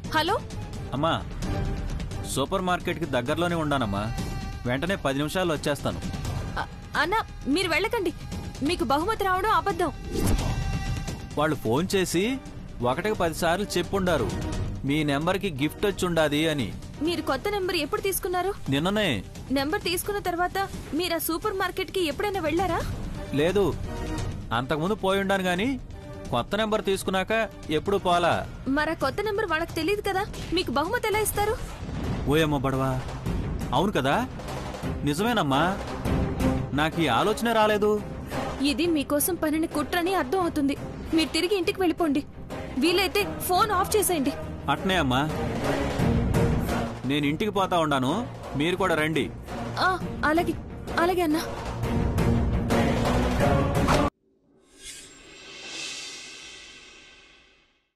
hello అమ్మా super మార్కెట్కి దగ్గరలోనే ఉన్నానమ్మా వెంటనే పది నిమిషాల్లో వచ్చేస్తాను అ- అన్న మీరు వెళ్ళకండి మీకు బహుమతి రావడం అబద్ధం వాళ్ళు ఫోన్ చేసి ఒకటికి పదిసార్లు చెప్పుండారు మీ నెంబర్కి గిఫ్ట్ వచ్చి ఉండాది అని మీరు కొత్త నెంబర్ ఎప్పుడు తీసుకున్నారు నిన్ననే నెంబర్ తీసుకున్న తర్వాత మీరు ఆ సూపర్ మార్కెట్ కి ఎప్పుడైనా వెళ్ళారా లేదు అంతకుముందు పోయి ఉండాను గాని కొత్త నెంబర్ తీసుకున్నాక ఎప్పుడు పోలా మరి ఆ కొత్త నెంబర్ వాళ్ళకి తెలియదు కదా మీకు బహుమతి ఎలా ఇస్తారు ఓయమ్మ బడవా అవును కదా నిజమేనమ్మా నాకు ఈ ఆలోచన రాలేదు ఇది మీకోసం పనిని కుట్రని అర్థం అవుతుంది మీరు తిరిగి ఇంటికి వెళ్ళిపోండి వీలైతే ఫోన్ ఆఫ్ చేసేయండి అట్నే అమ్మా నేను ఇంటికి పోతా ఉండాను మీరు కూడా రండి ఆ, అలాగే అలాగే అన్నా